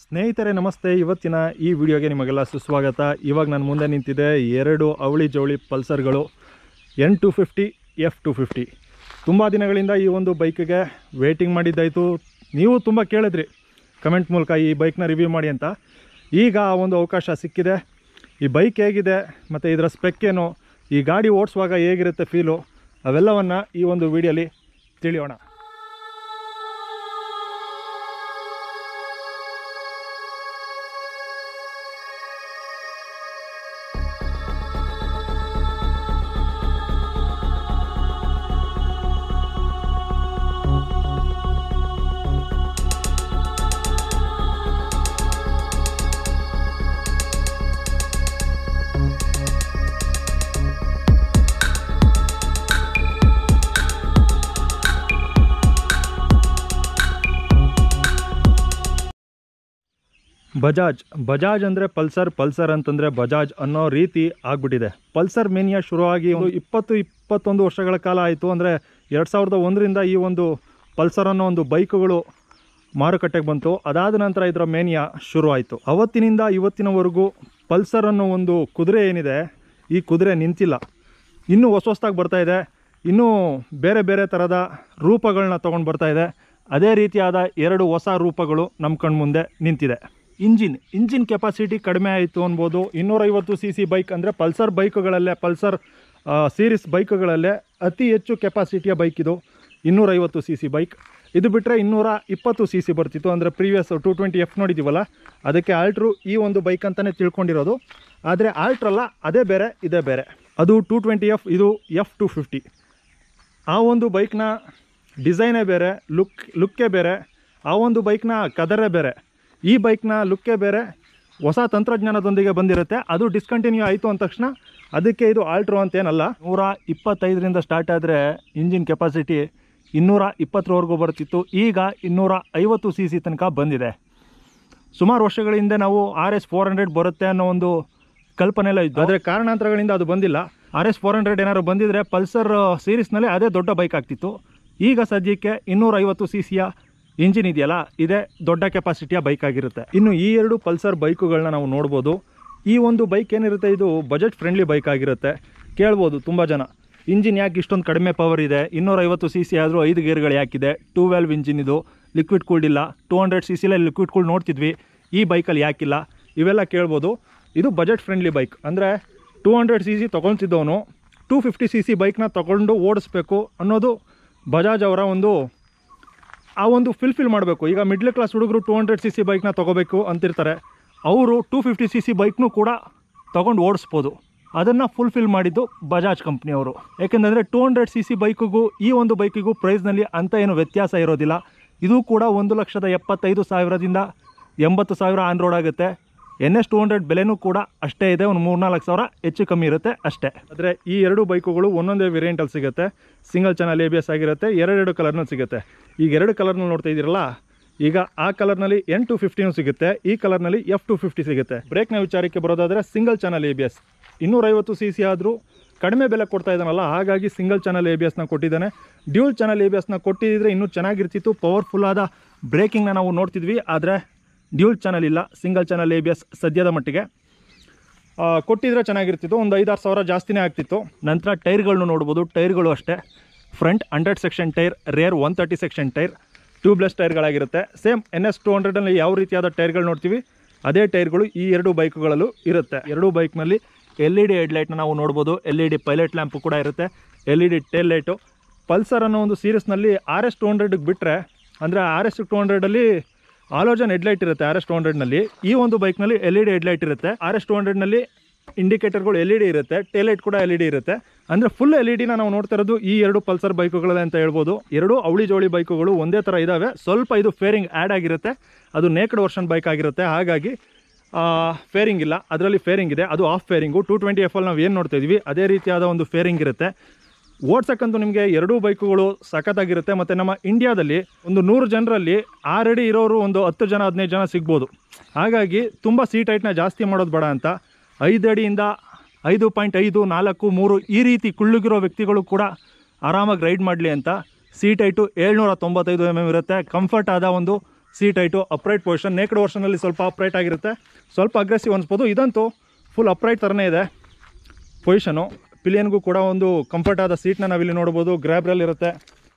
ಸ್ನೇಹಿತರೆ ನಮಸ್ತೆ ಇವತ್ತಿನ ಈ ವಿಡಿಯೋಗೆ ನಿಮಗೆಲ್ಲ ಸುಸ್ವಾಗತ ಇವಾಗ ನನ್ನ ಮುಂದೆ ನಿಂತಿದೆ ಎರಡು ಅವಳಿ ಜವಳಿ ಪಲ್ಸರ್ಗಳು N two fifty F two fifty ತುಂಬ ದಿನಗಳಿಂದ ಈ ಒಂದು ಬೈಕಿಗೆ ವೇಟಿಂಗ್ ಮಾಡಿದ್ದಾಯಿತು ನೀವು ತುಂಬ ಕೇಳಿದ್ರಿ ಕಮೆಂಟ್ ಮೂಲಕ ಈ ಬೈಕ್ನ ರಿವ್ಯೂ ಮಾಡಿ ಅಂತ ಈಗ ಆ ಒಂದು ಅವಕಾಶ ಸಿಕ್ಕಿದೆ ಈ ಬೈಕ್ ಹೇಗಿದೆ ಮತ್ತು ಇದರ ಸ್ಪೆಕ್ ಏನು ಈ ಗಾಡಿ ಓಡಿಸುವಾಗ ಹೇಗಿರುತ್ತೆ ಫೀಲು ಅವೆಲ್ಲವನ್ನು ಈ ಒಂದು ವಿಡಿಯೋಲಿ ತಿಳಿಯೋಣ ಬಜಾಜ್ ಬಜಾಜ್ ಅಂದರೆ ಪಲ್ಸರ್ ಪಲ್ಸರ್ ಅಂತಂದರೆ ಬಜಾಜ್ ಅನ್ನೋ ರೀತಿ ಆಗ್ಬಿಟ್ಟಿದೆ ಪಲ್ಸರ್ ಮೇನಿಯಾ ಶುರುವಾಗಿ ಒಂದು ಇಪ್ಪತ್ತು ಇಪ್ಪತ್ತೊಂದು ವರ್ಷಗಳ ಕಾಲ ಆಯಿತು ಅಂದರೆ ಎರಡು ಸಾವಿರದ ಒಂದರಿಂದ ಈ ಒಂದು ಪಲ್ಸರ್ ಅನ್ನೋ ಒಂದು ಬೈಕುಗಳು ಮಾರುಕಟ್ಟೆಗೆ ಬಂತು ಅದಾದ ನಂತರ ಇದರ ಮೇನಿಯಾ ಶುರು ಆಯಿತು ಅವತ್ತಿನಿಂದ ಇವತ್ತಿನವರೆಗೂ ಪಲ್ಸರ್ ಅನ್ನೋ ಒಂದು ಕುದುರೆ ಏನಿದೆ ಈ ಕುದುರೆ ನಿಂತಿಲ್ಲ ಇನ್ನೂ ಹೊಸ ಹೊಸದಾಗಿ ಬರ್ತಾ ಇದೆ ಇನ್ನೂ ಬೇರೆ ಬೇರೆ ಥರದ ರೂಪಗಳನ್ನ ತೊಗೊಂಡು ಬರ್ತಾ ಇದೆ ಅದೇ ರೀತಿಯಾದ ಎರಡು ಹೊಸ ರೂಪಗಳು ನಮ್ಮ ಕಣ್ಮುಂದೆ ನಿಂತಿದೆ ಇಂಜಿನ್ ಇಂಜಿನ್ ಕೆಪಾಸಿಟಿ ಕಡಿಮೆ ಆಯಿತು ಅನ್ಬೋದು ಇನ್ನೂರೈವತ್ತು ಸಿ ಸಿ ಬೈಕ್ ಅಂದರೆ ಪಲ್ಸರ್ ಬೈಕುಗಳಲ್ಲೇ ಪಲ್ಸರ್ ಸೀರೀಸ್ ಬೈಕುಗಳಲ್ಲೇ ಅತಿ ಹೆಚ್ಚು ಕೆಪಾಸಿಟಿಯ ಬೈಕ್ ಇದು ಇನ್ನೂರೈವತ್ತು ಸಿ ಸಿ ಬೈಕ್ ಇದು ಬಿಟ್ಟರೆ ಇನ್ನೂರ ಇಪ್ಪತ್ತು ಸಿ ಸಿ ಬರ್ತಿತ್ತು ಅಂದರೆ ಪ್ರೀವಿಯಸ್ ಟು ಟ್ವೆಂಟಿ ಎಫ್ ನೋಡಿದ್ದೀವಲ್ಲ ಅದಕ್ಕೆ ಆಲ್ಟ್ರು ಈ ಒಂದು ಬೈಕ್ ಅಂತಲೇ ತಿಳ್ಕೊಂಡಿರೋದು ಆದರೆ ಆಲ್ಟ್ರಲ್ಲ ಅದೇ ಬೇರೆ ಇದೇ ಬೇರೆ ಅದು ಟು ಟ್ವೆಂಟಿ ಎಫ್ ಇದು ಎಫ್ ಟು ಫಿಫ್ಟಿ ಆ ಒಂದು ಬೈಕ್ನ ಡಿಸೈನೇ ಬೇರೆ ಲುಕ್ ಲುಕ್ಕೇ ಬೇರೆ ಆ ಒಂದು ಬೈಕ್ನ ಕದರೇ ಬೇರೆ ಈ ಬೈಕ್ನ ಲುಕ್ಕೇ ಬೇರೆ ಹೊಸ ತಂತ್ರಜ್ಞಾನದೊಂದಿಗೆ ಬಂದಿರುತ್ತೆ ಅದು ಡಿಸ್ಕಂಟಿನ್ಯೂ ಆಯಿತು ಅಂದ ತಕ್ಷಣ ಅದಕ್ಕೆ ಇದು ಆಲ್ಟ್ರೋ ಅಂತೇನಲ್ಲ ನೂರ ಇಪ್ಪತ್ತೈದರಿಂದ ಸ್ಟಾರ್ಟ್ ಆದರೆ ಇಂಜಿನ್ ಕೆಪಾಸಿಟಿ ಇನ್ನೂರ ಇಪ್ಪತ್ತರವರೆಗೂ ಬರ್ತಿತ್ತು ಈಗ ಇನ್ನೂರ ಐವತ್ತು ಸಿ ಸಿ ತನಕ ಬಂದಿದೆ ಸುಮಾರು ವರ್ಷಗಳ ಹಿಂದೆ ನಾವು ಆರ್ ಎಸ್ ಫೋರ್ ಹಂಡ್ರೆಡ್ ಬರುತ್ತೆ ಅನ್ನೋ ಒಂದು ಕಲ್ಪನೆ ಎಲ್ಲ ಇತ್ತು ಆದರೆ ಕಾರಣಾಂತರಗಳಿಂದ ಅದು ಬಂದಿಲ್ಲ ಆರ್ ಎಸ್ ಫೋರ್ ಹಂಡ್ರೆಡ್ ಏನಾದ್ರು ಬಂದಿದ್ರೆ ಪಲ್ಸರ್ ಸೀರೀಸ್ನಲ್ಲಿ ಅದೇ ದೊಡ್ಡ ಬೈಕ್ ಆಗ್ತಿತ್ತು ಈಗ ಸದ್ಯಕ್ಕೆ ಇನ್ನೂರ ಐವತ್ತು ಸಿ ಸಿಯ ಇಂಜಿನ್ ಇದೆಯಲ್ಲ ಇದೇ ದೊಡ್ಡ ಕೆಪಾಸಿಟಿಯ ಬೈಕ್ ಆಗಿರುತ್ತೆ ಇನ್ನು ಈ ಎರಡು ಪಲ್ಸರ್ ಬೈಕುಗಳನ್ನ ನಾವು ನೋಡ್ಬೋದು ಈ ಒಂದು ಬೈಕ್ ಏನಿರುತ್ತೆ ಇದು ಬಜೆಟ್ ಫ್ರೆಂಡ್ಲಿ ಬೈಕ್ ಆಗಿರುತ್ತೆ ಕೇಳ್ಬೋದು ತುಂಬ ಜನ ಇಂಜಿನ್ ಯಾಕೆ ಇಷ್ಟೊಂದು ಕಡಿಮೆ ಪವರ್ ಇದೆ ಇನ್ನೂರೈವತ್ತು ಸಿ ಸಿ ಆದರೂ ಐದು ಗೇರ್ಗಳು ಯಾಕಿದೆ ಟೂ ವ್ಯಾಲ್ವ್ ಇಂಜಿನ್ ಇದು ಲಿಕ್ವಿಡ್ ಕೂಲ್ಡ್ ಇಲ್ಲ ಟೂ ಹಂಡ್ರೆಡ್ ಸಿ ಸಿಲೇ ಲಿಕ್ವಿಡ್ ಕೂಲ್ಡ್ ನೋಡ್ತಿದ್ವಿ ಈ ಬೈಕಲ್ಲಿ ಯಾಕಿಲ್ಲ ಇವೆಲ್ಲ ಕೇಳ್ಬೋದು ಇದು ಬಜೆಟ್ ಫ್ರೆಂಡ್ಲಿ ಬೈಕ್ ಅಂದರೆ ಟೂ ಹಂಡ್ರೆಡ್ ಸಿ ಸಿ ತೊಗೊಳ್ತಿದ್ದವನು ಟೂ ಫಿಫ್ಟಿ ಸಿ ಸಿ ಬೈಕ್ನ ತೊಗೊಂಡು ಓಡಿಸ್ಬೇಕು ಅನ್ನೋದು ಬಜಾಜ್ ಅವರ ಒಂದು ಆ ಒಂದು ಫಿಲ್ಫಿಲ್ ಮಾಡಬೇಕು ಈಗ ಮಿಡ್ಲ್ ಕ್ಲಾಸ್ ಹುಡುಗರು ಟೂ ಹಂಡ್ರೆಡ್ ಸಿ ಸಿ ಬೈಕ್ನ ತೊಗೋಬೇಕು ಅಂತಿರ್ತಾರೆ ಅವರು ಟೂ ಫಿಫ್ಟಿ ಸಿ ಸಿ ಬೈಕ್ನೂ ಕೂಡ ತೊಗೊಂಡು ಓಡಿಸ್ಬೋದು ಅದನ್ನು ಫುಲ್ಫಿಲ್ ಮಾಡಿದ್ದು ಬಜಾಜ್ ಕಂಪ್ನಿಯವರು ಯಾಕೆಂದರೆ ಟೂ ಹಂಡ್ರೆಡ್ ಸಿ ಸಿ ಬೈಕಿಗೂ ಈ ಒಂದು ಬೈಕಿಗೂ ಪ್ರೈಸ್ನಲ್ಲಿ ಅಂಥ ಏನು ವ್ಯತ್ಯಾಸ ಇರೋದಿಲ್ಲ ಇದು ಕೂಡ ಒಂದು ಲಕ್ಷದ ಎಪ್ಪತ್ತೈದು ಸಾವಿರದಿಂದ ಎಂಬತ್ತು ಸಾವಿರ ಆನ್ ರೋಡ್ ಆಗುತ್ತೆ ಎನ್ ಎಸ್ ಟೂ ಹಂಡ್ರೆಡ್ ಬೆಲೆನೂ ಕೂಡ ಅಷ್ಟೇ ಇದೆ ಒಂದು ಮೂರ್ನಾಲ್ಕು ಸಾವಿರ ಹೆಚ್ಚು ಕಮ್ಮಿ ಇರುತ್ತೆ ಅಷ್ಟೇ ಆದರೆ ಈ ಎರಡು ಬೈಕುಗಳು ಒಂದೊಂದೇ ವೇರಿಯಂಟಲ್ಲಿ ಸಿಗುತ್ತೆ single channel A B S ಆಗಿರುತ್ತೆ ಎರಡೆರಡು ಕಲರ್ನಲ್ಲಿ ಸಿಗುತ್ತೆ ಈಗ ಎರಡು ಕಲರ್ನಲ್ಲಿ ನೋಡ್ತಾ ಇದ್ದೀರಲ್ಲ ಈಗ ಆ ಕಲರ್ನಲ್ಲಿ ಎನ್ ಟು ಫಿಫ್ಟಿನೂ ಸಿಗುತ್ತೆ ಈ ಕಲರ್ನಲ್ಲಿ ಎಫ್ ಟು ಫಿಫ್ಟಿ ಸಿಗುತ್ತೆ ಬ್ರೇಕ್ನ ವಿಚಾರಕ್ಕೆ ಬರೋದಾದರೆ single channel A B S ಇನ್ನೂರೈವತ್ತು ಸಿ ಸಿ ಆದರೂ ಕಡಿಮೆ ಬೆಲೆ ಕೊಡ್ತಾ ಇದ್ದಾನಲ್ಲ ಹಾಗಾಗಿ ಸಿಂಗಲ್ ಚಾನಲ್ ಎ ಬಿ ಎಸ್ನ ಕೊಟ್ಟಿದ್ದಾನೆ ಡ್ಯೂಲ್ ಚಾನಲ್ ಎ ಬಿ ಎಸ್ನ ಕೊಟ್ಟಿದ್ದರೆ ಇನ್ನೂ ಚೆನ್ನಾಗಿರ್ತಿತ್ತು ಪವರ್ಫುಲ್ ಆದ ಬ್ರೇಕಿಂಗ್ನ ನಾವು ನೋಡ್ತಿದ್ವಿ ಆದರೆ ಡ್ಯೂಲ್ ಚಾನಲ್ ಇಲ್ಲ single channel A B S ಸದ್ಯದ ಮಟ್ಟಿಗೆ ಆ, ಕೊಟ್ಟಿದ್ರೆ ಚೆನ್ನಾಗಿರ್ತಿತ್ತು ಒಂದು ಐದಾರು ಸಾವಿರ ಜಾಸ್ತಿನೇ ಆಗ್ತಿತ್ತು ನಂತರ ಟೈರ್ಗಳನ್ನು ನೋಡ್ಬೋದು ಟೈರ್ಗಳು ಅಷ್ಟೇ front hundred section tyre rear one thirty section tyre tubeless ಟೈರ್ಗಳಾಗಿರುತ್ತೆ ಸೇಮ್ ಎನ್ ಎಸ್ ಟು ಹಂಡ್ರೆಡಲ್ಲಿ ಯಾವ ರೀತಿಯಾದ ಟೈರ್ಗಳು ನೋಡ್ತೀವಿ ಅದೇ ಟೈರ್ಗಳು ಈ ಎರಡು ಬೈಕ್ಗಳಲ್ಲೂ ಇರುತ್ತೆ ಎರಡೂ ಬೈಕ್ನಲ್ಲಿ ಎಲ್ ಇ ಡಿ ಹೆಡ್ಲೈಟ್ನ ನಾವು ನೋಡ್ಬೋದು L E D pilot lamp ಕೂಡ ಇರುತ್ತೆ L E D tail light Pulsar ಅನ್ನೋ ಒಂದು ಸೀರೀಸ್ನಲ್ಲಿ ಆರ್ ಎಸ್ ಟು ಹಂಡ್ರೆಡ್ಗೆ ಬಿಟ್ಟರೆ ಅಂದರೆ ಆರ್ ಎಸ್ ಟು ಹಂಡ್ರೆಡಲ್ಲಿ ಆಲೋಜನ್ ಹೆಡ್ಲೈಟ್ ಇರುತ್ತೆ ಆರ್ ಎಸ್ ಟು ಹಂಡ್ರೆಡ್ನಲ್ಲಿ ಈ ಒಂದು ಬೈಕ್ನಲ್ಲಿ ಎಲ್ ಇ ಡಿ ಹೆಡ್ಲೈಟ್ ಇರುತ್ತೆ ಆರ್ ಎಸ್ ಟು ಹಂಡ್ರೆಡ್ನಲ್ಲಿ ಇಂಡಿಕೇಟರ್ಗಳು ಎಲ್ ಇ ಡಿ ಇರುತ್ತೆ ಟೇಲೈಟ್ ಕೂಡ ಎಲ್ ಇ ಡಿ ಇರುತ್ತೆ ಅಂದರೆ ಫುಲ್ ಎಲ್ ಇ ಡಿನ ನಾವು ನೋಡ್ತಾ ಇರೋದು ಈ ಎರಡು ಪಲ್ಸರ್ ಬೈಕುಗಳೇ ಅಂತ ಹೇಳ್ಬೋದು ಎರಡು ಅವಳಿ ಜೋಳಿ ಬೈಕುಗಳು ಒಂದೇ ಥರ ಇದ್ದಾವೆ ಸ್ವಲ್ಪ ಇದು ಫೇರಿಂಗ್ ಆ್ಯಡ್ ಆಗಿರುತ್ತೆ ಅದು ನೇಕಡ್ ವರ್ಷನ್ ಬೈಕ್ ಆಗಿರುತ್ತೆ ಹಾಗಾಗಿ ಫೇರಿಂಗ್ ಇಲ್ಲ ಅದರಲ್ಲಿ ಫೇರಿಂಗ್ ಇದೆ ಅದು half fairing two twenty F ಅಲ್ಲಿ ನಾವು ಏನು ನೋಡ್ತಾ ಇದೀವಿ ಅದೇ ರೀತಿಯಾದ ಒಂದು ಫೇರಿಂಗ್ ಇರುತ್ತೆ ಓಡ್ಸಕ್ಕಂತೂ ನಿಮಗೆ ಎರಡೂ ಬೈಕುಗಳು ಸಖತ್ತಾಗಿರುತ್ತೆ ಮತ್ತು ನಮ್ಮ ಇಂಡಿಯಾದಲ್ಲಿ ಒಂದು ನೂರು ಜನರಲ್ಲಿ ಆಲ್ರೆಡಿ ಇರೋರು ಒಂದು ಹತ್ತು ಜನ ಹದಿನೈದು ಜನ ಸಿಗ್ಬೋದು ಹಾಗಾಗಿ ತುಂಬ ಸೀಟ್ ಹೈಟ್ನ ಜಾಸ್ತಿ ಮಾಡೋದು ಬೇಡ ಅಂತ ಐದು ಅಡಿಯಿಂದ ಐದು ಪಾಯಿಂಟ್ ಐದು ನಾಲ್ಕು ಮೂರು ಈ ರೀತಿ ಕುಳ್ಳುಗಿರೋ ವ್ಯಕ್ತಿಗಳು ಕೂಡ ಆರಾಮಾಗಿ ರೈಡ್ ಮಾಡಲಿ ಅಂತ ಸೀಟ್ ಹೈಟು ಏಳ್ನೂರ ತೊಂಬತ್ತೈದು ಎಮ್ ಎಮ್ ಇರುತ್ತೆ ಕಂಫರ್ಟ್ ಆದ ಒಂದು seat height upright position naked ವರ್ಷನಲ್ಲಿ ಸ್ವಲ್ಪ ಅಪ್ರೈಟ್ ಆಗಿರುತ್ತೆ ಸ್ವಲ್ಪ ಅಗ್ರೆಸಿವ್ ಅನಿಸ್ಬೋದು ಇದಂತೂ ಫುಲ್ ಅಪ್ರೈಟ್ ಥರನೇ ಇದೆ ಪೊಸಿಷನು ಪಿಲಿಯನ್ಗೂ ಕೂಡ ಒಂದು ಕಂಫರ್ಟ್ ಆದ ಸೀಟ್ನ ನಾವಿಲ್ಲಿ ನೋಡ್ಬೋದು ಗ್ರ್ಯಾಬ್ರಲ್ ಇರುತ್ತೆ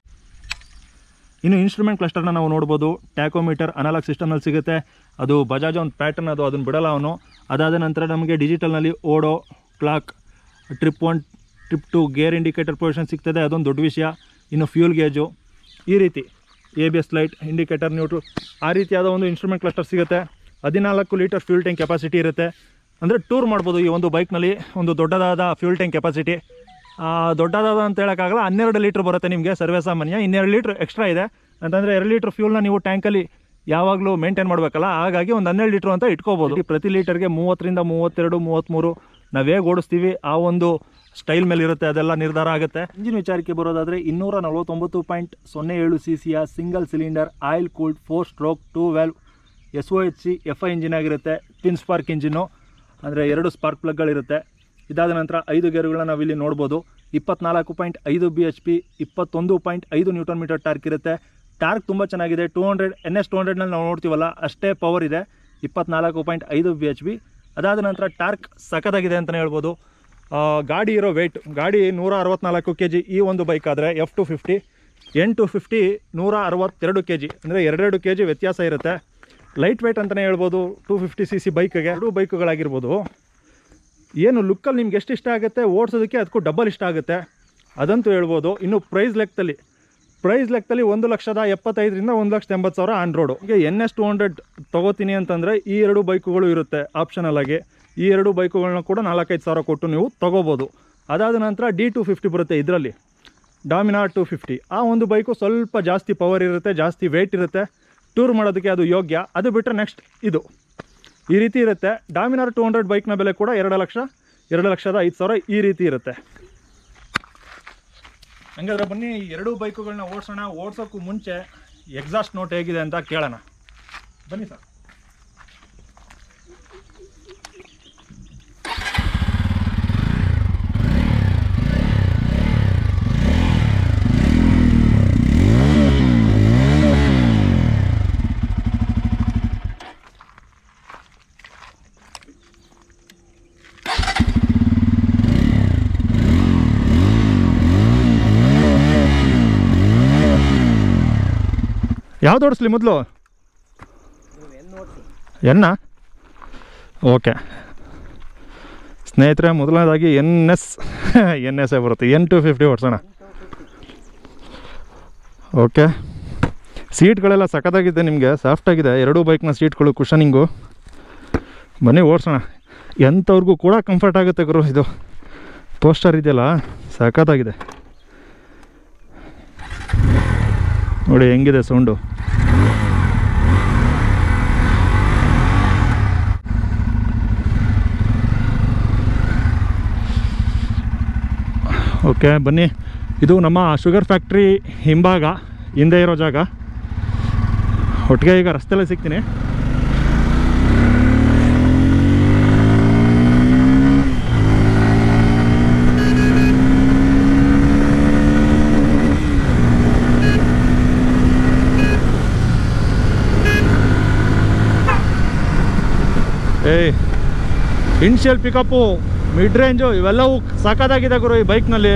ಇನ್ನು ಇನ್ಸ್ಟ್ರೂಮೆಂಟ್ ಕ್ಲಸ್ಟರ್ನ ನಾವು ನೋಡ್ಬೋದು ಟ್ಯಾಕೋಮೀಟರ್ ಅನಲಾಗ್ ಸಿಸ್ಟಮ್ನಲ್ಲಿ ಸಿಗುತ್ತೆ ಅದು ಬಜಾಜ್ ಒಂದು ಪ್ಯಾಟರ್ನ್ ಅದು ಅದನ್ನು ಬಿಡಲ್ಲ ಅವನು ಅದಾದ ನಂತರ ನಮಗೆ ಡಿಜಿಟಲ್ನಲ್ಲಿ odo clock trip one trip two gear indicator position ಸಿಗ್ತದೆ ಅದೊಂದು ದೊಡ್ಡ ವಿಷಯ ಇನ್ನು ಫ್ಯೂಲ್ ಗೇಜು ಈ ರೀತಿ A B S light indicator neutral ಆ ರೀತಿಯಾದ ಒಂದು ಇನ್ಸ್ಟ್ರೂಮೆಂಟ್ ಕ್ಲಸ್ಟರ್ ಸಿಗುತ್ತೆ ಹದಿನಾಲ್ಕು ಲೀಟರ್ ಫ್ಯೂಲ್ ಟ್ಯಾಂಕ್ ಕೆಪಾಸಿಟಿ ಇರುತ್ತೆ ಅಂದರೆ ಟೂರ್ ಮಾಡ್ಬೋದು ಈ ಒಂದು ಬೈಕ್ನಲ್ಲಿ ಒಂದು ದೊಡ್ಡದಾದ ಫ್ಯೂಲ್ ಟ್ಯಾಂಕ್ ಕೆಪಾಸಿಟಿ ದೊಡ್ಡದಾದ ಅಂತ ಹೇಳೋಕ್ಕಾಗಲ್ಲ ಹನ್ನೆರಡು ಲೀಟ್ರ್ ಬರುತ್ತೆ ನಿಮಗೆ ಸರ್ವೇ ಸಾಮಾನ್ಯ ಇನ್ನೆರಡು ಲೀಟ್ರ್ ಎಕ್ಸ್ಟ್ರಾ ಇದೆ ಅಂತಂದರೆ ಎರಡು ಲೀಟ್ರ್ ಫ್ಯೂಲ್ನ ನೀವು ಟ್ಯಾಂಕಲ್ಲಿ ಯಾವಾಗಲೂ ಮೇಂಟೈನ್ ಮಾಡಬೇಕಲ್ಲ ಹಾಗಾಗಿ ಒಂದು ಹನ್ನೆರಡು ಲೀಟ್ರ್ ಅಂತ ಇಟ್ಕೋಬೋದು ಈ ಪ್ರತಿ ಲೀಟರ್ಗೆ ಮೂವತ್ತರಿಂದ ಮೂವತ್ತೆರಡು ಮೂವತ್ತ್ಮೂರು ನಾವು ಹೇಗೆ ಓಡಿಸ್ತೀವಿ ಆ ಒಂದು ಸ್ಟೈಲ್ ಮೇಲೆ ಇರುತ್ತೆ ಅದೆಲ್ಲ ನಿರ್ಧಾರ ಆಗುತ್ತೆ ಇಂಜಿನ್ ವಿಚಾರಕ್ಕೆ ಬರೋದಾದರೆ ಇನ್ನೂರ ನಲವತ್ತೊಂಬತ್ತು ಪಾಯಿಂಟ್ ಸೊನ್ನೆ ಏಳು ಸಿ ಸಿಯ single cylinder oil cooled four stroke two valve S O H C F I engine ಆಗಿರುತ್ತೆ ಟ್ವಿನ್ ಸ್ಪಾರ್ಕ್ ಇಂಜಿನ್ನು ಅಂದರೆ ಎರಡು ಸ್ಪಾರ್ಕ್ ಪ್ಲಗ್ಗಳಿರುತ್ತೆ ಇದಾದ ನಂತರ ಐದು ಗೇರುಗಳನ್ನ ನಾವಿಲ್ಲಿ ನೋಡ್ಬೋದು ಇಪ್ಪತ್ನಾಲ್ಕು ಪಾಯಿಂಟ್ ಐದು ಬಿ ಎಚ್ ಪಿ ಇಪ್ಪತ್ತೊಂದು ಪಾಯಿಂಟ್ ಐದು ನ್ಯೂಟನ್ ಮೀಟರ್ ಟಾರ್ಕ್ ಇರುತ್ತೆ ಟಾರ್ಕ್ ತುಂಬ ಚೆನ್ನಾಗಿದೆ two hundred N S two ಹಂಡ್ರೆಡ್ನಲ್ಲಿ ನಾವು ನೋಡ್ತೀವಲ್ಲ ಅಷ್ಟೇ ಪವರ್ ಇದೆ ಇಪ್ಪತ್ನಾಲ್ಕು ಪಾಯಿಂಟ್ ಐದು ಬಿ ಎಚ್ ಪಿ ಅದಾದ ನಂತರ ಟಾರ್ಕ್ ಸಖತ್ತಾಗಿದೆ ಅಂತಲೇ ಹೇಳ್ಬೋದು ಆ, ಗಾಡಿ ಇರೋ ವೆಯ್ಟ್ ಗಾಡಿ ನೂರ ಅರವತ್ನಾಲ್ಕು ಕೆ ಜಿ ಈ ಒಂದು ಬೈಕ್ ಆದರೆ F two fifty N two fifty ನೂರ ಅರವತ್ತೆರಡು ಕೆ ಜಿ ಅಂದರೆ ಎರಡೆರಡು ಕೆ ಜಿ ವ್ಯತ್ಯಾಸ ಇರುತ್ತೆ ಲೈಟ್ ವೆಯ್ಟ್ ಅಂತಲೇ ಹೇಳ್ಬೋದು ಟೂ ಫಿಫ್ಟಿ ಸಿ ಸಿ ಬೈಕ್ಗೆ ಎರಡು ಬೈಕುಗಳಾಗಿರ್ಬೋದು ಏನು ಲುಕ್ಕಲ್ಲಿ ನಿಮ್ಗೆ ಎಷ್ಟು ಇಷ್ಟ ಆಗುತ್ತೆ ಓಡಿಸೋದಕ್ಕೆ ಅದಕ್ಕೂ ಡಬಲ್ ಇಷ್ಟ ಆಗುತ್ತೆ ಅದಂತೂ ಹೇಳ್ಬೋದು ಇನ್ನು ಪ್ರೈಸ್ ಲೆಕ್ಕದಲ್ಲಿ ಪ್ರೈಸ್ ಲೆಕ್ಕದಲ್ಲಿ ಒಂದು ಲಕ್ಷದ ಎಪ್ಪತ್ತೈದರಿಂದ ಒಂದು ಲಕ್ಷದ ಎಂಬತ್ತು ಸಾವಿರ ಆನ್ ರೋಡು ಈಗ ಎನ್ ಎಸ್ ಟು ಹಂಡ್ರೆಡ್ ತೊಗೋತೀನಿ ಅಂತಂದರೆ ಈ ಎರಡು ಬೈಕುಗಳು ಇರುತ್ತೆ ಆಪ್ಷನಲ್ ಆಗಿ ಈ ಎರಡು ಬೈಕುಗಳನ್ನ ಕೂಡ ನಾಲ್ಕೈದು ಸಾವಿರ ಕೊಟ್ಟು ನೀವು ತೊಗೋಬೋದು ಅದಾದ ನಂತರ ಡಿ ಟು ಫಿಫ್ಟಿ ಬರುತ್ತೆ ಇದರಲ್ಲಿ ಡಾಮಿನಾರ್ ಟು ಫಿಫ್ಟಿ ಆ ಒಂದು ಬೈಕು ಸ್ವಲ್ಪ ಜಾಸ್ತಿ ಪವರ್ ಇರುತ್ತೆ ಜಾಸ್ತಿ ವೆಯ್ಟ್ ಇರುತ್ತೆ ಟೂರ್ ಮಾಡೋದಕ್ಕೆ ಅದು ಯೋಗ್ಯ ಅದು ಬಿಟ್ಟರೆ ನೆಕ್ಸ್ಟ್ ಇದು ಈ ರೀತಿ ಇರುತ್ತೆ ಡಾಮಿನಾರ್ ಟು ಹಂಡ್ರೆಡ್ ಬೈಕ್ನ ಬೆಲೆ ಕೂಡ ಎರಡು ಲಕ್ಷ ಎರಡು ಲಕ್ಷದ ಐದು ಸಾವಿರ ಈ ರೀತಿ ಇರುತ್ತೆ ಹಂಗಾದ್ರೆ ಬನ್ನಿ ಎರಡೂ ಬೈಕುಗಳನ್ನ ಓಡಿಸೋಣ ಓಡಿಸೋಕ್ಕೂ ಮುಂಚೆ ಎಕ್ಸಾಸ್ಟ್ ನೋಟ್ ಹೇಗಿದೆ ಅಂತ ಕೇಳೋಣ ಬನ್ನಿ ಸರ್ ಯಾವ್ದು ಓಡಿಸ್ಲಿ ಮೊದಲು ಎನ್ನ ಓಕೆ ಸ್ನೇಹಿತರೆ ಮೊದಲನೇದಾಗಿ N S N S A ಬರುತ್ತೆ ಎನ್ ಟು ಫಿಫ್ಟಿ ಓಡಿಸೋಣ ಓಕೆ ಸೀಟ್ಗಳೆಲ್ಲ ಸಖತ್ತಾಗಿದೆ ನಿಮಗೆ ಸಾಫ್ಟಾಗಿದೆ ಎರಡೂ ಬೈಕ್ನ ಸೀಟ್ಗಳು ಕುಷನಿಂಗು ಬನ್ನಿ ಓಡಿಸೋಣ ಎಂಥವ್ರಿಗೂ ಕೂಡ ಕಂಫರ್ಟ್ ಆಗುತ್ತೆ ಗುರು ಇದು ಪೋಸ್ಟರ್ ಇದೆಯಲ್ಲ ಸಖತ್ತಾಗಿದೆ ನೋಡಿ ಹೆಂಗಿದೆ ಸೌಂಡು ಓಕೆ ಬನ್ನಿ ಇದು ನಮ್ಮ ಶುಗರ್ ಫ್ಯಾಕ್ಟ್ರಿ ಹಿಂಭಾಗ ಹಿಂದೆ ಇರೋ ಜಾಗ ಒಟ್ಟಿಗೆ ಈಗ ರಸ್ತೆಲ್ಲೇ ಸಿಗ್ತೀನಿ ಏಯ್ ಇನ್ಷಿಯಲ್ ಪಿಕಪ್ಪು ಮಿಡ್ ರೇಂಜು ಇವೆಲ್ಲವೂ ಸಾಕಾದಾಗಿದೆ ಗುರು ಈ ಬೈಕ್ನಲ್ಲಿ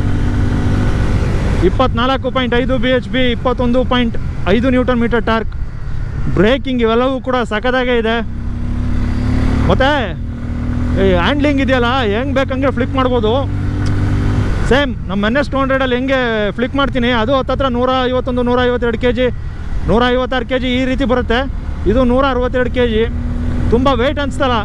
ಇಪ್ಪತ್ನಾಲ್ಕು ಪಾಯಿಂಟ್ ಐದು ಬಿ ಎಚ್ ಬಿ ಇಪ್ಪತ್ತೊಂದು ಪಾಯಿಂಟ್ ಐದು ನ್ಯೂಟನ್ ಮೀಟರ್ ಟಾರ್ಕ್ ಬ್ರೇಕಿಂಗ್ ಇವೆಲ್ಲವೂ ಕೂಡ ಸಖತ್ತಾಗೇ ಇದೆ ಮತ್ತು ಈ ಹ್ಯಾಂಡ್ಲಿಂಗ್ ಇದೆಯಲ್ಲ ಹೆಂಗೆ ಬೇಕಂಗೆ ಫ್ಲಿಕ್ ಮಾಡ್ಬೋದು ಸೇಮ್ ನಮ್ಮ ಎನ್ ಎಸ್ ಟು ಹಂಡ್ರೆಡಲ್ಲಿ ಹೆಂಗೆ ಫ್ಲಿಕ್ ಮಾಡ್ತೀನಿ ಅದು ಹತ್ತತ್ರ ನೂರ ಐವತ್ತೊಂದು ನೂರ ಐವತ್ತೆರಡು ಕೆ ಜಿ ನೂರ ಐವತ್ತಾರು ಕೆ ಜಿ ಈ ರೀತಿ ಬರುತ್ತೆ ಇದು ನೂರ ಅರವತ್ತೆರಡು ಕೆ ಜಿ ತುಂಬ ವೆಯ್ಟ್ ಅನಿಸ್ತಲ್ಲ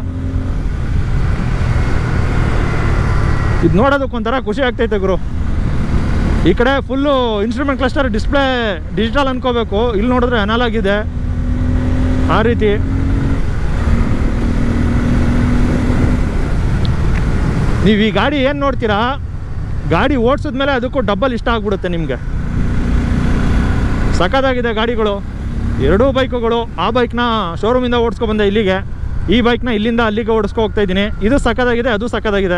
ಇದು ನೋಡೋದಕ್ಕೆ ಒಂಥರ ಖುಷಿ ಆಗ್ತೈತೆ ಗುರು ಈ ಕಡೆ full instrument cluster display digital ಅನ್ಕೋಬೇಕು ಇಲ್ಲಿ ನೋಡಿದ್ರೆ ಅನಲಾಗ್ ಇದೆ ಆ ರೀತಿ ನೀವು ಈ ಗಾಡಿ ಏನು ನೋಡ್ತೀರಾ ಗಾಡಿ ಓಡಿಸಿದ್ಮೇಲೆ ಅದಕ್ಕೂ ಡಬ್ಬಲ್ ಇಷ್ಟ ಆಗ್ಬಿಡುತ್ತೆ ನಿಮಗೆ ಸಖತ್ತಾಗಿದೆ ಗಾಡಿಗಳು ಎರಡೂ ಬೈಕುಗಳು ಆ ಬೈಕ್ನ ಶೋರೂಮಿಂದ ಓಡಿಸ್ಕೊ ಬಂದೆ ಇಲ್ಲಿಗೆ ಈ ಬೈಕ್ನ ಇಲ್ಲಿಂದ ಅಲ್ಲಿಗೆ ಓಡಿಸ್ಕೊ ಹೋಗ್ತಾ ಇದ್ದೀನಿ ಇದು ಸಖತ್ತಾಗಿದೆ ಅದು ಸಖತ್ತಾಗಿದೆ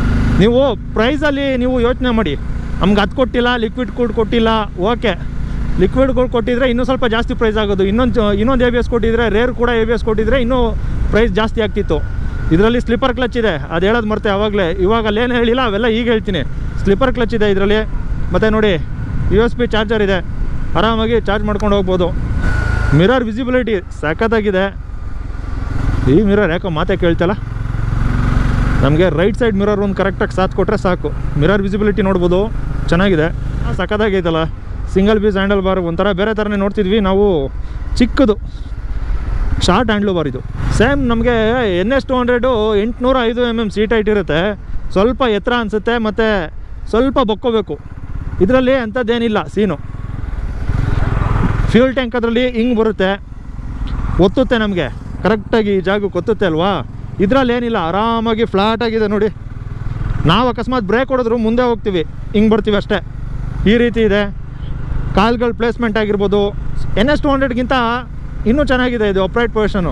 ನೀವು ಪ್ರೈಸಲ್ಲಿ ನೀವು ಯೋಚನೆ ಮಾಡಿ ನಮ್ಗೆ ಅದು ಕೊಟ್ಟಿಲ್ಲ ಲಿಕ್ವಿಡ್ ಕೂಡ್ ಕೊಟ್ಟಿಲ್ಲ ಓಕೆ ಲಿಕ್ವಿಡ್ಗಳು ಕೊಟ್ಟಿದ್ರೆ ಇನ್ನೂ ಸ್ವಲ್ಪ ಜಾಸ್ತಿ ಪ್ರೈಸ್ ಆಗೋದು ಇನ್ನೊಂದು ಇನ್ನೊಂದು ಎ ಬಿ ಎಸ್ ಕೊಟ್ಟಿದ್ರೆ ರೇರ್ ಕೂಡ ಎ ಬಿ ಎಸ್ ಕೊಟ್ಟಿದ್ರೆ ಇನ್ನೂ ಪ್ರೈಸ್ ಜಾಸ್ತಿ ಆಗ್ತಿತ್ತು ಇದರಲ್ಲಿ ಸ್ಲಿಪ್ಪರ್ ಕ್ಲಚ್ ಇದೆ ಅದು ಹೇಳೋದು ಮರ್ತೆ ಆವಾಗಲೇ ಇವಾಗ ಅಲ್ಲೇನು ಹೇಳಿಲ್ಲ ಅವೆಲ್ಲ ಈಗ ಹೇಳ್ತೀನಿ ಸ್ಲಿಪ್ಪರ್ ಕ್ಲಚ್ ಇದೆ ಇದರಲ್ಲಿ ಮತ್ತು ನೋಡಿ ಯು ಎಸ್ ಪಿ ಚಾರ್ಜರ್ ಇದೆ ಆರಾಮಾಗಿ ಚಾರ್ಜ್ ಮಾಡ್ಕೊಂಡು ಹೋಗ್ಬೋದು ಮಿರರ್ ವಿಸಿಬಿಲಿಟಿ ಸಖತ್ತಾಗಿದೆ ಈ ಮಿರರ್ ಯಾಕೋ ಮಾತೇ ಕೇಳ್ತಲ್ಲ ನಮಗೆ ರೈಟ್ ಸೈಡ್ ಮಿರರ್ ಒಂದು ಕರೆಕ್ಟಾಗಿ ಸಾಥ್ ಕೊಟ್ಟರೆ ಸಾಕು ಮಿರರ್ ವಿಸಿಬಿಲಿಟಿ ನೋಡ್ಬೋದು ಚೆನ್ನಾಗಿದೆ ಸಖತ್ತಾಗೈತಲ್ಲ ಸಿಂಗಲ್ ಪೀಸ್ ಹ್ಯಾಂಡಲ್ ಬಾರ್ ಒಂಥರ ಬೇರೆ ಥರನೇ ನೋಡ್ತಿದ್ವಿ ನಾವು ಚಿಕ್ಕದು ಶಾರ್ಟ್ ಹ್ಯಾಂಡ್ಲು ಬಾರ್ ಇದು ಸೇಮ್ ನಮಗೆ ಎನ್ ಎಸ್ ಟು ಹಂಡ್ರೆಡು ಎಂಟುನೂರ ಐದು ಎಮ್ ಎಮ್ ಸೀಟ್ ಹೈಟ್ ಇರುತ್ತೆ ಸ್ವಲ್ಪ ಎತ್ತರ ಅನಿಸುತ್ತೆ ಮತ್ತು ಸ್ವಲ್ಪ ಬಕ್ಕೋಬೇಕು ಇದರಲ್ಲಿ ಅಂಥದ್ದೇನಿಲ್ಲ ಸೀನು ಫ್ಯೂಲ್ ಟ್ಯಾಂಕ್ ಅದರಲ್ಲಿ ಹಿಂಗೆ ಬರುತ್ತೆ ಒತ್ತುತ್ತೆ ನಮಗೆ ಕರೆಕ್ಟಾಗಿ ಈ ಜಾಗಕ್ಕೆ ಒತ್ತುತ್ತೆ ಅಲ್ವಾ ಇದರಲ್ಲಿ ಏನಿಲ್ಲ ಆರಾಮಾಗಿ ಫ್ಲಾಟ್ ಆಗಿದೆ ನೋಡಿ ನಾವು ಅಕಸ್ಮಾತ್ ಬ್ರೇಕ್ ಹೊಡೆದ್ರು ಮುಂದೆ ಹೋಗ್ತೀವಿ ಹಿಂಗೆ ಬರ್ತೀವಿ ಅಷ್ಟೇ ಈ ರೀತಿ ಇದೆ ಕಾಲ್ಗಳ ಪ್ಲೇಸ್ಮೆಂಟ್ ಆಗಿರ್ಬೋದು ಎನ್ ಎಸ್ ಟು ಹಂಡ್ರೆಡ್ಗಿಂತ ಇನ್ನೂ ಚೆನ್ನಾಗಿದೆ ಇದು ಅಪ್ರೈಟ್ ಪೊಸಿಷನು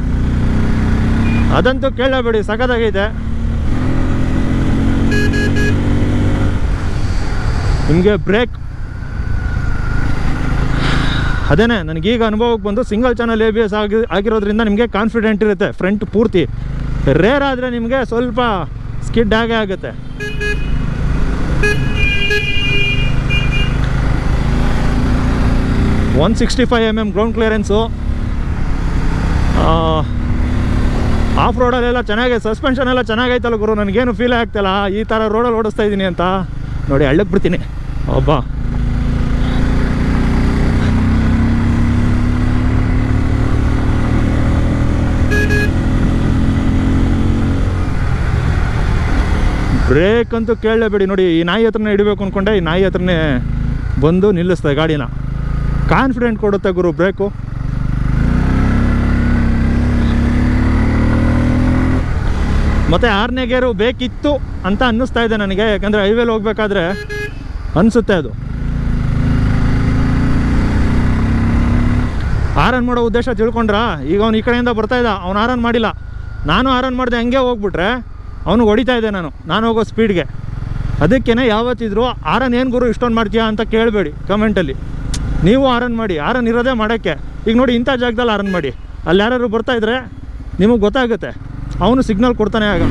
ಅದಂತೂ ಕೇಳಬೇಡಿ ಸಖತ್ತಾಗೈತೆ ನಿಮಗೆ ಬ್ರೇಕ್ ಅದೇನೇ ನನಗೀಗ ಅನುಭವಕ್ಕೆ ಬಂದು single channel A B S ಆಗಿ ಆಗಿರೋದ್ರಿಂದ ನಿಮಗೆ ಕಾನ್ಫಿಡೆಂಟ್ ಇರುತ್ತೆ ಫ್ರಂಟ್ ಪೂರ್ತಿ ರೇರ್ ಆದರೆ ನಿಮಗೆ ಸ್ವಲ್ಪ ಸ್ಕಿಡ್ ಆಗೇ ಆಗುತ್ತೆ one sixty five M M ground clearance off ರೋಡಲ್ಲೆಲ್ಲ ಚೆನ್ನಾಗಿದೆ ಸಸ್ಪೆನ್ಷನ್ ಎಲ್ಲ ಚೆನ್ನಾಗೈತಲ್ಲ ಗುರು ನನಗೇನು ಫೀಲ್ ಆಗ್ತಿಲ್ಲ ಈ ಥರ ರೋಡಲ್ಲಿ ಓಡಿಸ್ತಾ ಇದ್ದೀನಿ ಅಂತ ನೋಡಿ ಹಳ್ಳಕ್ಕೆ ಬಿಡ್ತೀನಿ ಒಬ್ಬ ಬ್ರೇಕ್ ಅಂತೂ ಕೇಳಲೇಬೇಡಿ ನೋಡಿ ಈ ನಾಯಿ ಹತ್ರನೇ ಹಿಡಿಬೇಕು ಅಂದ್ಕೊಂಡೆ ಈ ನಾಯಿ ಹತ್ರನೇ ಬಂದು ನಿಲ್ಲಿಸ್ತದೆ ಗಾಡಿನ ಕಾನ್ಫಿಡೆಂಟ್ ಕೊಡುತ್ತೆ ಗುರು ಬ್ರೇಕು ಮತ್ತು ಆರನೇ ಗೇರು ಬೇಕಿತ್ತು ಅಂತ ಅನ್ನಿಸ್ತಾ ಇದೆ ನನಗೆ ಯಾಕಂದರೆ ಹೈವೇಲಿ ಹೋಗ್ಬೇಕಾದ್ರೆ ಅನಿಸುತ್ತೆ ಅದು ಆರನ್ ಮಾಡೋ ಉದ್ದೇಶ ತಿಳ್ಕೊಂಡ್ರಾ ಈಗ ಅವ್ನು ಈ ಕಡೆಯಿಂದ ಬರ್ತಾ ಇದ್ದ ಅವ್ನು ಆರನ್ ಮಾಡಿಲ್ಲ ನಾನು ಆರನ್ ಮಾಡಿದೆ ಹಂಗೆ ಹೋಗ್ಬಿಟ್ರೆ ಅವ್ನಿಗೆ ಹೊಡಿತಾ ಇದ್ದೆ ನಾನು ನಾನು ಹೋಗೋ ಸ್ಪೀಡ್ಗೆ ಅದಕ್ಕೇ ಯಾವತ್ತಿದ್ರು ಆರನ್ ಏನು ಗುರು ಇಷ್ಟೊಂದು ಮಾಡ್ತೀಯಾ ಅಂತ ಕೇಳಬೇಡಿ ಕಮೆಂಟಲ್ಲಿ ನೀವು ಆರನ್ ಮಾಡಿ ಆರನ್ ಇರೋದೇ ಮಾಡೋಕ್ಕೆ ಈಗ ನೋಡಿ ಇಂಥ ಜಾಗದಲ್ಲಿ ಆರನ್ ಮಾಡಿ ಅಲ್ಲಿ ಯಾರು ಬರ್ತಾ ಇದ್ರೆ ನಿಮಗೆ ಗೊತ್ತಾಗುತ್ತೆ ಅವನು ಸಿಗ್ನಲ್ ಕೊಡ್ತಾನೆ ಆಗ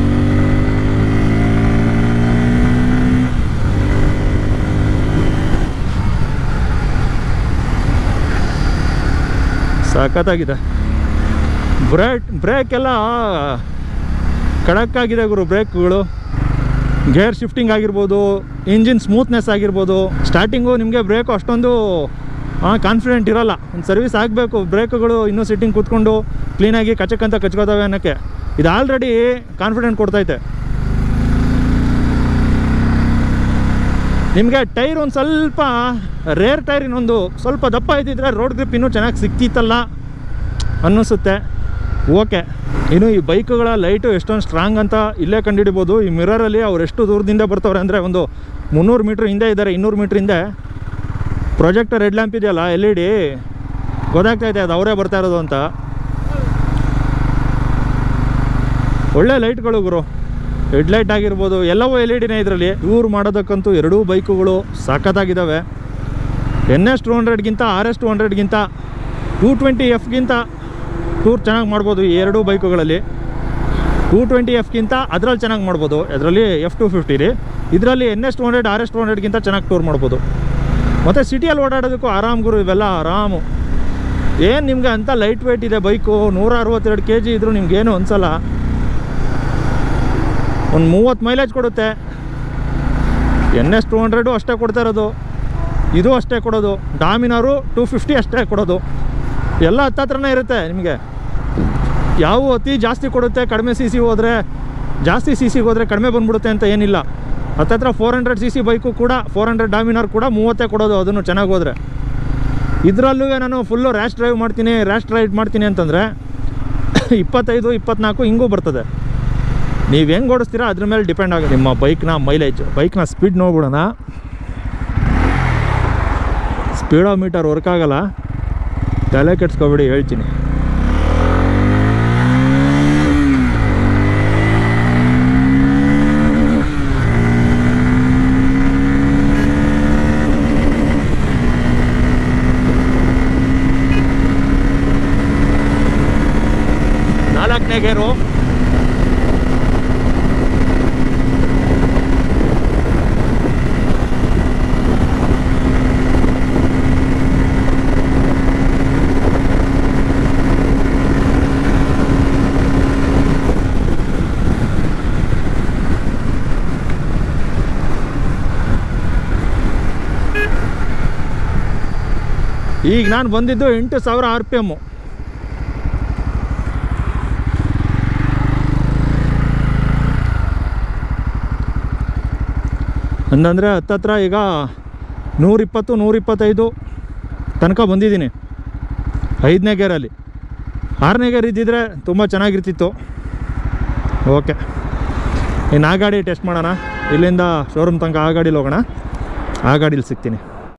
ಸಖತ್ತಾಗಿದೆ ಬ್ರೇಕ್ ಬ್ರೇಕ್ ಎಲ್ಲ ಖಡಕ್ಕಾಗಿದೆ ಗುರು ಬ್ರೇಕ್ಗಳು ಗೇರ್ ಶಿಫ್ಟಿಂಗ್ ಆಗಿರ್ಬೋದು ಇಂಜಿನ್ ಸ್ಮೂತ್ನೆಸ್ ಆಗಿರ್ಬೋದು ಸ್ಟಾರ್ಟಿಂಗು ನಿಮಗೆ ಬ್ರೇಕು ಅಷ್ಟೊಂದು ಕಾನ್ಫಿಡೆಂಟ್ ಇರಲ್ಲ ಒಂದು ಸರ್ವಿಸ್ ಆಗಬೇಕು ಬ್ರೇಕ್ಗಳು ಇನ್ನೂ ಸಿಟ್ಟಿಂಗ್ ಕೂತ್ಕೊಂಡು ಕ್ಲೀನಾಗಿ ಕಚಕ್ಕಂತ ಕಚ್ಕೋತವೆ ಅನ್ನೋಕ್ಕೆ ಇದು ಆಲ್ರೆಡಿ ಕಾನ್ಫಿಡೆಂಟ್ ಕೊಡ್ತೈತೆ ನಿಮಗೆ ಟೈರ್ ಒಂದು ಸ್ವಲ್ಪ ರೇರ್ ಟೈರ್ ಇನ್ನೊಂದು ಸ್ವಲ್ಪ ದಪ್ಪ ಇದ್ದಿದ್ರೆ ರೋಡ್ ಗ್ರಿಪ್ ಇನ್ನೂ ಚೆನ್ನಾಗಿ ಸಿಕ್ತಿತ್ತಲ್ಲ ಅನ್ನಿಸುತ್ತೆ ಓಕೆ ಇನ್ನು ಈ ಬೈಕ್ಗಳ ಲೈಟು ಎಷ್ಟೊಂದು ಸ್ಟ್ರಾಂಗ್ ಅಂತ ಇಲ್ಲೇ ಕಂಡುಹಿಡಿಬೋದು ಈ ಮಿರರಲ್ಲಿ ಅವ್ರು ಎಷ್ಟು ದೂರದಿಂದ ಬರ್ತಾವ್ರೆ ಅಂದರೆ ಒಂದು ಮುನ್ನೂರು ಮೀಟ್ರ್ ಹಿಂದೆ ಇದ್ದಾರೆ ಇನ್ನೂರು ಮೀಟ್ರ್ ಹಿಂದೆ ಪ್ರೊಜೆಕ್ಟರ್ ರೆಡ್ ಲ್ಯಾಂಪ್ ಇದೆಯಲ್ಲ ಎಲ್ ಇ ಡಿ ಗೊತ್ತಾಗ್ತೈತೆ ಅದು ಅವರೇ ಬರ್ತಾ ಇರೋದು ಅಂತ ಒಳ್ಳೆ ಲೈಟ್ಗಳು ಗುರು ಹೆಡ್ಲೈಟ್ ಆಗಿರ್ಬೋದು ಎಲ್ಲವೂ ಎಲ್ ಇ ಡಿನೇ ಇದರಲ್ಲಿ ಇವ್ರು ಮಾಡೋದಕ್ಕಂತೂ ಎರಡೂ ಬೈಕುಗಳು ಸಖತ್ತಾಗಿದ್ದಾವೆ ಎನ್ ಎಸ್ ಟು ಹಂಡ್ರೆಡ್ಗಿಂತ ಆರ್ ಎಸ್ ಟು ಹಂಡ್ರೆಡ್ಗಿಂತ ಟೂ ಟ್ವೆಂಟಿ ಎಫ್ಗಿಂತ ಟೂರ್ ಚೆನ್ನಾಗಿ ಮಾಡ್ಬೋದು ಈ ಎರಡೂ ಬೈಕುಗಳಲ್ಲಿ ಟೂ ಟ್ವೆಂಟಿ ಎಫ್ಗಿಂತ ಅದರಲ್ಲಿ ಚೆನ್ನಾಗಿ ಮಾಡ್ಬೋದು ಅದರಲ್ಲಿ ಎಫ್ ಟು ಫಿಫ್ಟಿ ರೀ ಇದರಲ್ಲಿ N S two hundred R S two ಹಂಡ್ರೆಡ್ಗಿಂತ ಚೆನ್ನಾಗಿ ಟೂರ್ ಮಾಡ್ಬೋದು ಮತ್ತು ಸಿಟಿಯಲ್ಲಿ ಓಡಾಡೋದಕ್ಕೂ ಆರಾಮ್ ಗುರು ಇವೆಲ್ಲ ಆರಾಮು ಏನು ನಿಮ್ಗೆ ಅಂಥ ಲೈಟ್ ವೆಯ್ಟ್ ಇದೆ ಬೈಕು ನೂರ ಅರವತ್ತೆರಡು ಕೆ ಜಿ ಇದ್ದರೂ ನಿಮ್ಗೇನು ಅನ್ಸಲ್ಲ ಒಂದು ಮೂವತ್ತು ಮೈಲೇಜ್ ಕೊಡುತ್ತೆ ಎನ್ ಎಸ್ ಟು ಹಂಡ್ರೆಡು ಅಷ್ಟೇ ಕೊಡ್ತಾ ಇರೋದು ಇದು ಅಷ್ಟೇ ಕೊಡೋದು ಡಾಮಿನಾರು ಟೂ ಫಿಫ್ಟಿ ಅಷ್ಟೇ ಕೊಡೋದು ಎಲ್ಲ ಹತ್ತತ್ರನೇ ಇರುತ್ತೆ ನಿಮಗೆ ಯಾವ ಅತಿ ಜಾಸ್ತಿ ಕೊಡುತ್ತೆ ಕಡಿಮೆ ಸಿ ಸಿ ಹೋದರೆ ಜಾಸ್ತಿ ಸಿ ಸಿಗೆ ಹೋದರೆ ಕಡಿಮೆ ಬಂದ್ಬಿಡುತ್ತೆ ಅಂತ ಏನಿಲ್ಲ ಹತ್ತತ್ರ four hundred C C bike ಕೂಡ ಫೋರ್ ಹಂಡ್ರೆಡ್ ಡಾಮಿನಾರ್ ಕೂಡ ಮೂವತ್ತೇ ಕೊಡೋದು ಅದನ್ನು ಚೆನ್ನಾಗಿ ಹೋದರೆ ಇದರಲ್ಲೂ ನಾನು ಫುಲ್ಲು ರ್ಯಾಶ್ ಡ್ರೈವ್ ಮಾಡ್ತೀನಿ ರ್ಯಾಶ್ ರೈಡ್ ಮಾಡ್ತೀನಿ ಅಂತಂದರೆ ಇಪ್ಪತ್ತೈದು ಇಪ್ಪತ್ನಾಲ್ಕು ಹಿಂಗೂ ಬರ್ತದೆ ನೀವು ಹೆಂಗೆ ಓಡಿಸ್ತೀರಾ ಅದ್ರ ಮೇಲೆ ಡಿಪೆಂಡ್ ಆಗುತ್ತೆ ನಿಮ್ಮ ಬೈಕ್ನ ಮೈಲೇಜ್ ಬೈಕ್ನ ಸ್ಪೀಡ್ ನೋಡ್ಬಿಡೋಣ ಸ್ಪೀಡೋ ಮೀಟರ್ ವರ್ಕ್ ಆಗಲ್ಲ ತಲೆ ಕೆಡ್ಸ್ಕೊಬೇಡಿ ಹೇಳ್ತೀನಿ ಐದನೇ ಗೇರು ಈಗ ನಾನು ಬಂದಿದ್ದು ಎಂಟು ಸಾವಿರ ಆರ್ ಪಿ ಎಮ್ಮು ಹಂಗಂದರೆ ಹತ್ತತ್ರ ಈಗ ನೂರಿಪ್ಪತ್ತು ನೂರಿಪ್ಪತ್ತೈದು ತನಕ ಬಂದಿದ್ದೀನಿ ಐದನೇ ಗೇರಲ್ಲಿ ಆರನೇ ಗೇರ್ ಇದ್ದಿದ್ರೆ ತುಂಬ ಚೆನ್ನಾಗಿರ್ತಿತ್ತು ಓಕೆ ಇನ್ನು ಆ ಗಾಡಿ ಟೆಸ್ಟ್ ಮಾಡೋಣ ಇಲ್ಲಿಂದ ಶೋರೂಮ್ ತನಕ ಆ ಗಾಡೀಲಿ ಹೋಗೋಣ ಆ ಗಾಡೀಲಿ ಸಿಗ್ತೀನಿ